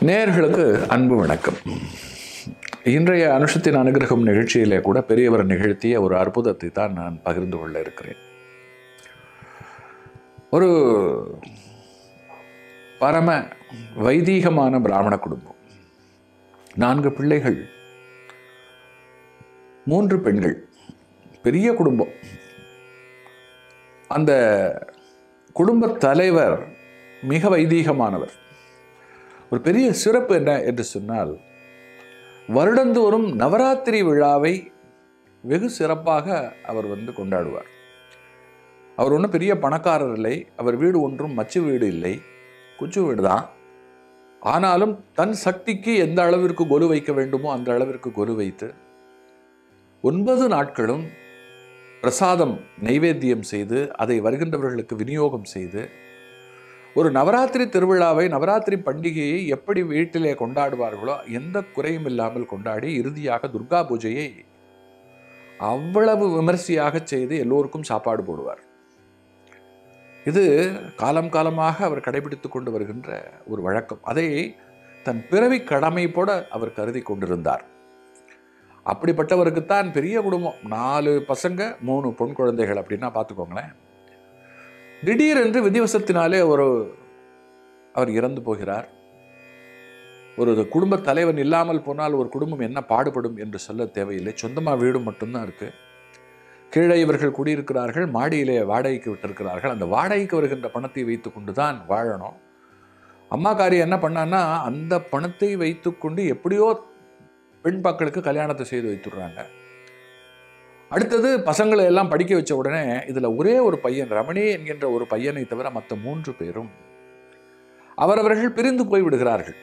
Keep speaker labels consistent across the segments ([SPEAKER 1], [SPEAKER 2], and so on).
[SPEAKER 1] நேயர்களுக்கு அன்பு வணக்கம் இன்றைய அனுஷத்தின் அனுகிரகம் நிகழ்ச்சியிலே கூட பெரியவர் நிகழ்த்திய ஒரு அற்புதத்தை தான் நான் பகிர்ந்து கொள்ள இருக்கிறேன் ஒரு பரம வைதீகமான பிராமண குடும்பம் நான்கு பிள்ளைகள் மூன்று பெண்கள் பெரிய குடும்பம் அந்த குடும்பத் தலைவர் மிக வைதீகமானவர் ஒரு பெரிய சிறப்பு என்ன என்று சொன்னால் வருடந்தோறும் நவராத்திரி விழாவை வெகு சிறப்பாக அவர் வந்து கொண்டாடுவார் அவர் ஒன்றும் பெரிய பணக்காரர் இல்லை அவர் வீடு ஒன்றும் மச்சு வீடு இல்லை குச்சு வீடு தான் ஆனாலும் தன் சக்திக்கு எந்த அளவிற்கு கொலு வைக்க வேண்டுமோ அந்த அளவிற்கு கொலு வைத்து ஒன்பது நாட்களும் பிரசாதம் நைவேத்தியம் செய்து அதை வருகின்றவர்களுக்கு விநியோகம் செய்து ஒரு நவராத்திரி திருவிழாவை நவராத்திரி பண்டிகையை எப்படி வீட்டிலே கொண்டாடுவார்களோ எந்த குறையும் இல்லாமல் கொண்டாடி இறுதியாக துர்கா பூஜையை அவ்வளவு விமர்சையாக செய்து எல்லோருக்கும் சாப்பாடு போடுவார் இது காலம் காலமாக அவர் கடைபிடித்து கொண்டு வருகின்ற ஒரு வழக்கம் அதை தன் பிறவி கடமை போட அவர் கருதி கொண்டிருந்தார் அப்படிப்பட்டவருக்குத்தான் பெரிய குடும்பம் நாலு பசங்க மூணு பொன் குழந்தைகள் அப்படின்னா பார்த்துக்கோங்களேன் திடீரென்று விதிவசத்தினாலே ஒரு அவர் இறந்து போகிறார் ஒரு குடும்ப தலைவன் இல்லாமல் போனால் ஒரு குடும்பம் என்ன பாடுபடும் என்று சொல்ல தேவையில்லை சொந்தமாக வீடு மட்டும்தான் இருக்கு கீழே இவர்கள் குடியிருக்கிறார்கள் மாடியிலே வாடகைக்கு விட்டிருக்கிறார்கள் அந்த வாடகைக்கு வருகின்ற பணத்தை வைத்து கொண்டு தான் வாழணும் அம்மாக்காரி என்ன பண்ணான்னா அந்த பணத்தை வைத்துக்கொண்டு எப்படியோ பெண் மக்களுக்கு கல்யாணத்தை செய்து வைத்துடுறாங்க அடுத்தது பசங்களை எல்லாம் படிக்க வச்ச உடனே இதில் ஒரே ஒரு பையன் ரமணி என்கின்ற ஒரு பையனை தவிர மற்ற மூன்று பேரும் அவரவர்கள் பிரிந்து போய் விடுகிறார்கள்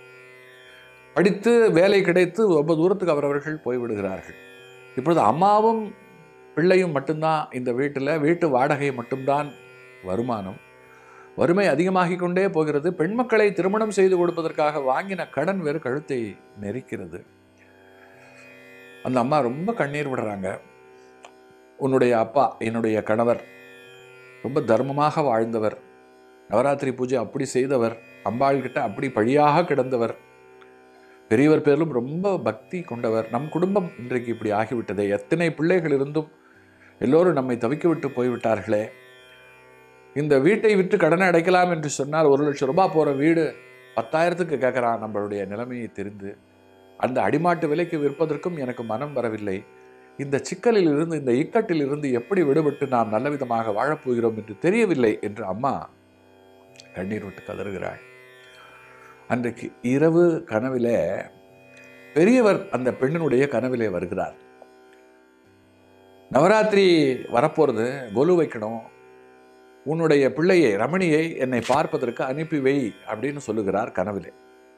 [SPEAKER 1] படித்து வேலை கிடைத்து ரொம்ப தூரத்துக்கு அவரவர்கள் போய் விடுகிறார்கள் இப்பொழுது அம்மாவும் பிள்ளையும் மட்டும்தான் இந்த வீட்டில் வீட்டு வாடகை மட்டும்தான் வருமானம் வறுமை அதிகமாகி கொண்டே போகிறது பெண் மக்களை திருமணம் செய்து கொடுப்பதற்காக வாங்கின கடன் வேறு கழுத்தை நெரிக்கிறது அந்த அம்மா ரொம்ப கண்ணீர் விடுறாங்க உன்னுடைய அப்பா என்னுடைய கணவர் ரொம்ப தர்மமாக வாழ்ந்தவர் நவராத்திரி பூஜை அப்படி செய்தவர் அம்பாள் கிட்ட அப்படி பழியாக கிடந்தவர் பெரியவர் பேரிலும் ரொம்ப பக்தி கொண்டவர் நம் குடும்பம் இன்றைக்கு இப்படி ஆகிவிட்டதே எத்தனை பிள்ளைகள் இருந்தும் எல்லோரும் நம்மை தவிக்க விட்டு போய்விட்டார்களே இந்த வீட்டை விட்டு கடனை அடைக்கலாம் என்று சொன்னால் ஒரு லட்சம் ரூபாய் போகிற வீடு பத்தாயிரத்துக்கு கேட்குறான் நம்மளுடைய நிலைமையை தெரிந்து அந்த அடிமாட்டு விலைக்கு விற்பதற்கும் எனக்கு மனம் வரவில்லை இந்த சிக்கலில் இருந்து இந்த இக்கட்டில் இருந்து எப்படி விடுபட்டு நாம் நல்ல விதமாக வாழப்போகிறோம் என்று தெரியவில்லை என்று அம்மா கண்ணீர் விட்டு கதறுகிறாள் அன்றைக்கு இரவு கனவிலே பெரியவர் அந்த பெண்ணினுடைய கனவிலே வருகிறார் நவராத்திரி வரப்போகிறது கொலு வைக்கணும் உன்னுடைய பிள்ளையை ரமணியை என்னை பார்ப்பதற்கு அனுப்பி வை அப்படின்னு சொல்லுகிறார் கனவிலே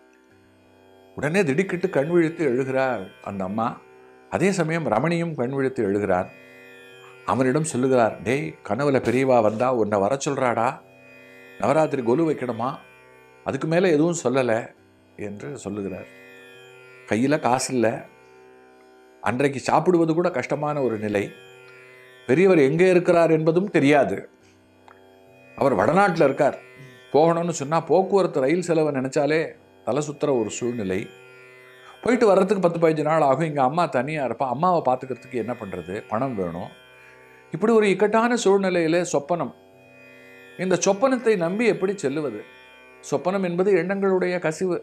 [SPEAKER 1] உடனே திடுக்கிட்டு கண் விழித்து எழுகிறார் அந்த அம்மா அதே சமயம் ரமணியும் கண் விழித்து எழுகிறான் அவனிடம் சொல்லுகிறார் டேய் கனவுல பெரியவா வந்தா உன்னை வர சொல்றாடா நவராத்திரி கொலு வைக்கணுமா அதுக்கு மேலே எதுவும் சொல்லலை என்று சொல்லுகிறார் கையில் காசு இல்லை அன்றைக்கு சாப்பிடுவது கூட கஷ்டமான ஒரு நிலை பெரியவர் எங்கே இருக்கிறார் என்பதும் தெரியாது அவர் வடநாட்டில் இருக்கார் போகணும்னு சொன்னால் போக்குவரத்து ரயில் செலவை நினச்சாலே தலை சுத்துற ஒரு சூழ்நிலை போயிட்டு வர்றதுக்கு பத்து பதினஞ்சு நாள் ஆகும் இங்கே அம்மா தனியாக இருப்பா அம்மாவை பார்த்துக்கிறதுக்கு என்ன பண்ணுறது பணம் வேணும் இப்படி ஒரு இக்கட்டான சூழ்நிலையில் சொப்பனம் இந்த சொப்பனத்தை நம்பி எப்படி செல்லுவது சொப்பனம் என்பது எண்ணங்களுடைய கசிவு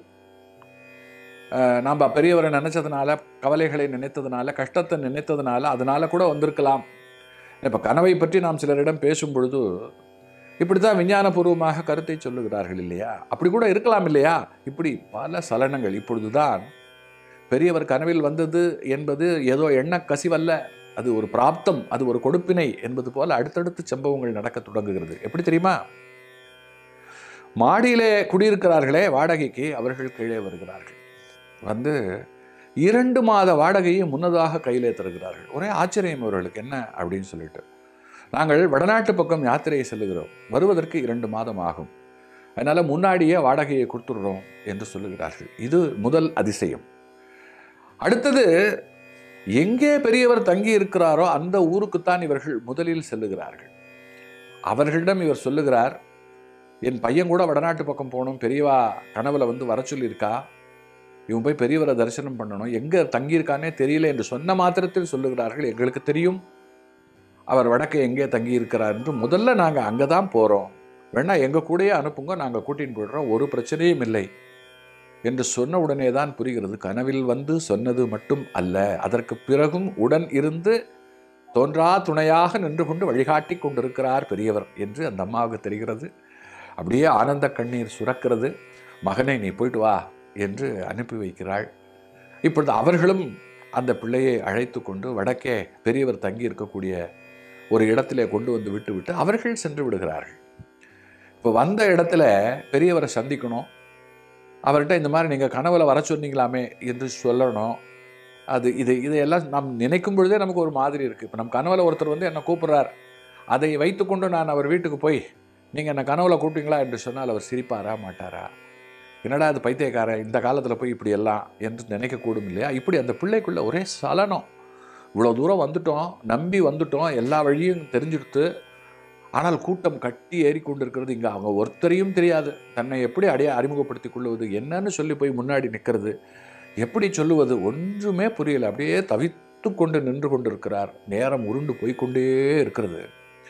[SPEAKER 1] நாம் பெரியவரை நினைச்சதுனால கவலைகளை நினைத்ததுனால கஷ்டத்தை நினைத்ததுனால அதனால கூட வந்திருக்கலாம் இப்போ கனவை பற்றி நாம் சிலரிடம் பேசும் பொழுது இப்படி தான் விஞ்ஞானபூர்வமாக கருத்தை சொல்லுகிறார்கள் இல்லையா அப்படி கூட இருக்கலாம் இல்லையா இப்படி பல சலனங்கள் இப்பொழுதுதான் பெரியவர் கனவில் வந்தது என்பது ஏதோ எண்ண கசிவல்ல அது ஒரு பிராப்தம் அது ஒரு கொடுப்பினை என்பது போல அடுத்தடுத்து சம்பவங்கள் நடக்க தொடங்குகிறது எப்படி தெரியுமா மாடியிலே குடியிருக்கிறார்களே வாடகைக்கு அவர்கள் கீழே வருகிறார்கள் வந்து இரண்டு மாத வாடகையை முன்னதாக கையிலே தருகிறார்கள் ஒரே ஆச்சரியம் அவர்களுக்கு என்ன அப்படின்னு சொல்லிட்டு நாங்கள் வடநாட்டு பக்கம் யாத்திரையை செல்லுகிறோம் வருவதற்கு இரண்டு மாதம் ஆகும் அதனால் முன்னாடியே வாடகையை கொடுத்துடுறோம் என்று சொல்லுகிறார்கள் இது முதல் அதிசயம் அடுத்தது எங்கே பெரியவர் தங்கி இருக்கிறாரோ அந்த ஊருக்குத்தான் இவர்கள் முதலில் செல்லுகிறார்கள் அவர்களிடம் இவர் சொல்லுகிறார் என் பையன் கூட வடநாட்டு பக்கம் போகணும் பெரியவா கனவுல வந்து வர சொல்லியிருக்கா இவன் போய் பெரியவரை தரிசனம் பண்ணணும் எங்கே தங்கியிருக்கானே தெரியல என்று சொன்ன மாத்திரத்தில் சொல்லுகிறார்கள் எங்களுக்கு தெரியும் அவர் வடக்கே எங்கே தங்கியிருக்கிறார் என்று முதல்ல நாங்கள் அங்கே தான் போகிறோம் வேணா எங்கள் கூடயே அனுப்புங்க நாங்கள் கூட்டின்னு போயிடுறோம் ஒரு பிரச்சனையும் இல்லை என்று சொன்ன உடனே தான் புரிகிறது கனவில் வந்து சொன்னது மட்டும் அல்ல அதற்கு பிறகும் உடன் இருந்து தோன்றா துணையாக நின்று கொண்டு வழிகாட்டி கொண்டிருக்கிறார் பெரியவர் என்று அந்த அம்மாவுக்கு தெரிகிறது அப்படியே ஆனந்த கண்ணீர் சுரக்கிறது மகனை நீ போயிட்டு வா என்று அனுப்பி வைக்கிறாள் இப்பொழுது அவர்களும் அந்த பிள்ளையை அழைத்து கொண்டு வடக்கே பெரியவர் தங்கி இருக்கக்கூடிய ஒரு இடத்திலே கொண்டு வந்து விட்டு விட்டு அவர்கள் சென்று விடுகிறார்கள் இப்போ வந்த இடத்துல பெரியவரை சந்திக்கணும் அவர்கிட்ட இந்த மாதிரி நீங்கள் கனவுல வர சொன்னீங்களாமே என்று சொல்லணும் அது இது இதையெல்லாம் நாம் நினைக்கும் பொழுதே நமக்கு ஒரு மாதிரி இருக்குது இப்போ நம்ம கனவுல ஒருத்தர் வந்து என்னை கூப்பிட்றார் அதை வைத்துக்கொண்டு நான் அவர் வீட்டுக்கு போய் நீங்கள் என்னை கனவுல கூப்பிட்டீங்களா என்று சொன்னால் அவர் சிரிப்பாரா மாட்டாரா என்னடா அது பைத்தியக்காரன் இந்த காலத்தில் போய் இப்படி எல்லாம் என்று நினைக்கக்கூடும் இல்லையா இப்படி அந்த பிள்ளைக்குள்ள ஒரே சலனம் இவ்வளோ தூரம் வந்துட்டோம் நம்பி வந்துட்டோம் எல்லா வழியும் தெரிஞ்சுடுத்து ஆனால் கூட்டம் கட்டி ஏறி கொண்டிருக்கிறது இங்கே அவங்க ஒருத்தரையும் தெரியாது தன்னை எப்படி அடைய அறிமுகப்படுத்திக் கொள்வது என்னன்னு சொல்லி போய் முன்னாடி நிற்கிறது எப்படி சொல்லுவது ஒன்றுமே புரியல அப்படியே தவித்து கொண்டு நின்று கொண்டிருக்கிறார் நேரம் உருண்டு போய்க்கொண்டே இருக்கிறது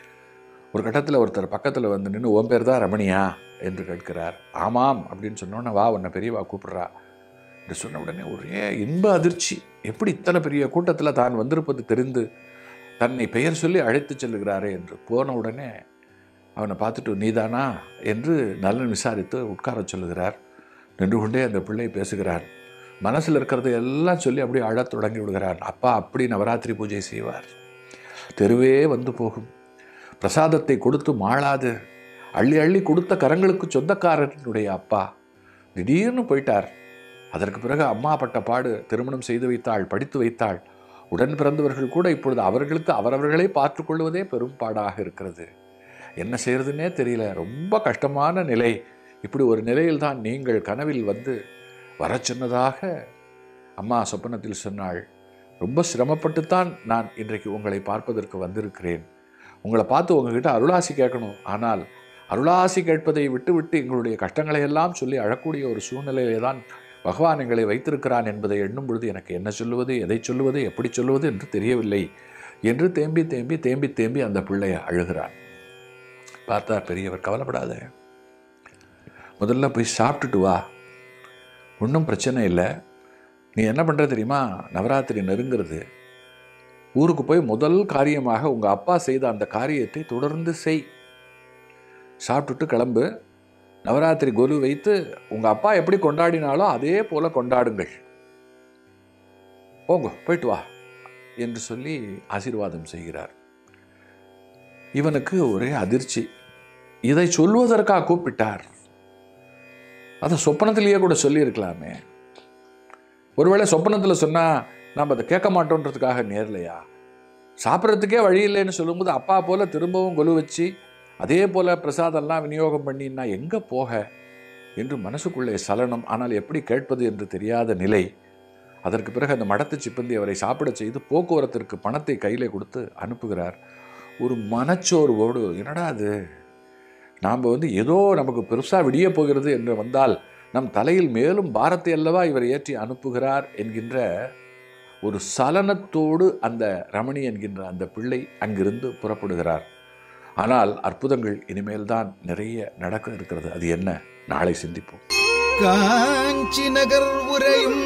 [SPEAKER 1] ஒரு கட்டத்தில் ஒருத்தர் பக்கத்தில் வந்து நின்று உன் பேர் தான் ரமணியா என்று கேட்கிறார் ஆமாம் அப்படின்னு சொன்னோன்னே வா உன்னை பெரியவா கூப்பிடுறா என்று சொன்ன உடனே ஒரே இன்ப அதிர்ச்சி எப்படி இத்தனை பெரிய கூட்டத்தில் தான் வந்திருப்பது தெரிந்து தன்னை பெயர் சொல்லி அழைத்து செல்லுகிறாரே என்று போன உடனே அவனை பார்த்துட்டு நீதானா என்று நலன் விசாரித்து உட்காரச் சொல்லுகிறார் நின்று கொண்டே அந்த பிள்ளை பேசுகிறார் மனசில் இருக்கிறதை எல்லாம் சொல்லி அப்படியே அழத் தொடங்கி விடுகிறார் அப்பா அப்படி நவராத்திரி பூஜை செய்வார் தெருவே வந்து போகும் பிரசாதத்தை கொடுத்து மாளாது அள்ளி அள்ளி கொடுத்த கரங்களுக்கு சொந்தக்காரனுடைய அப்பா திடீர்னு போயிட்டார் அதற்கு பிறகு அம்மா பட்ட பாடு திருமணம் செய்து வைத்தாள் படித்து வைத்தாள் உடன் பிறந்தவர்கள் கூட இப்பொழுது அவர்களுக்கு அவரவர்களை பார்த்து கொள்வதே பெரும் பாடாக இருக்கிறது என்ன செய்யறதுன்னே தெரியல ரொம்ப கஷ்டமான நிலை இப்படி ஒரு நிலையில்தான் நீங்கள் கனவில் வந்து வர சொன்னதாக அம்மா சொப்பனத்தில் சொன்னாள் ரொம்ப சிரமப்பட்டுத்தான் நான் இன்றைக்கு உங்களை பார்ப்பதற்கு வந்திருக்கிறேன் உங்களை பார்த்து உங்ககிட்ட அருளாசி கேட்கணும் ஆனால் அருளாசி கேட்பதை விட்டுவிட்டு எங்களுடைய கஷ்டங்களை எல்லாம் சொல்லி அழக்கூடிய ஒரு சூழ்நிலையிலே தான் பகவான் எங்களை வைத்திருக்கிறான் என்பதை எண்ணும் பொழுது எனக்கு என்ன சொல்லுவது எதை சொல்லுவது எப்படி சொல்லுவது என்று தெரியவில்லை என்று தேம்பி தேம்பி தேம்பி தேம்பி அந்த பிள்ளையை அழுகிறான் பார்த்தார் பெரியவர் கவலைப்படாத முதல்ல போய் சாப்பிட்டுட்டு வா ஒன்றும் பிரச்சனை இல்லை நீ என்ன பண்ணுற தெரியுமா நவராத்திரி நெருங்கிறது ஊருக்கு போய் முதல் காரியமாக உங்கள் அப்பா செய்த அந்த காரியத்தை தொடர்ந்து செய் சாப்பிட்டுட்டு கிளம்பு நவராத்திரி கொலு வைத்து உங்கள் அப்பா எப்படி கொண்டாடினாலோ அதே போல் கொண்டாடுங்கள் போங்க போயிட்டு வா என்று சொல்லி ஆசீர்வாதம் செய்கிறார் இவனுக்கு ஒரே அதிர்ச்சி இதை சொல்வதற்காக கூப்பிட்டார் அதை சொப்பனத்திலேயே கூட சொல்லியிருக்கலாமே ஒருவேளை சொப்பனத்தில் சொன்னால் நாம் அதை கேட்க மாட்டோன்றதுக்காக நேரலையா சாப்பிட்றதுக்கே வழி இல்லைன்னு சொல்லும்போது அப்பா போல் திரும்பவும் கொலு வச்சு அதே போல் பிரசாதம்லாம் விநியோகம் பண்ணி நான் எங்கே போக என்று மனசுக்குள்ளே சலனம் ஆனால் எப்படி கேட்பது என்று தெரியாத நிலை அதற்கு பிறகு அந்த மடத்து சிப்பந்தி அவரை சாப்பிடச் செய்து போக்குவரத்திற்கு பணத்தை கையிலே கொடுத்து அனுப்புகிறார் ஒரு மனச்சோர்வோடு என்னடா அது நாம் வந்து ஏதோ நமக்கு பெருசாக விடிய போகிறது என்று வந்தால் நம் தலையில் மேலும் பாரத்தை அல்லவா இவர் ஏற்றி அனுப்புகிறார் என்கின்ற ஒரு சலனத்தோடு அந்த ரமணி என்கின்ற அந்த பிள்ளை அங்கிருந்து புறப்படுகிறார் ஆனால் அற்புதங்கள் இனிமேல் தான் நிறைய நடக்க இருக்கிறது அது என்ன நாளை சிந்திப்போம்
[SPEAKER 2] காஞ்சி நகர் உரையும்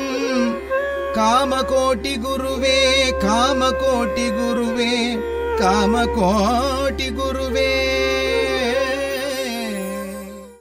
[SPEAKER 2] காமகோட்டி குருவே காமகோட்டி குருவே காமகோட்டி குருவே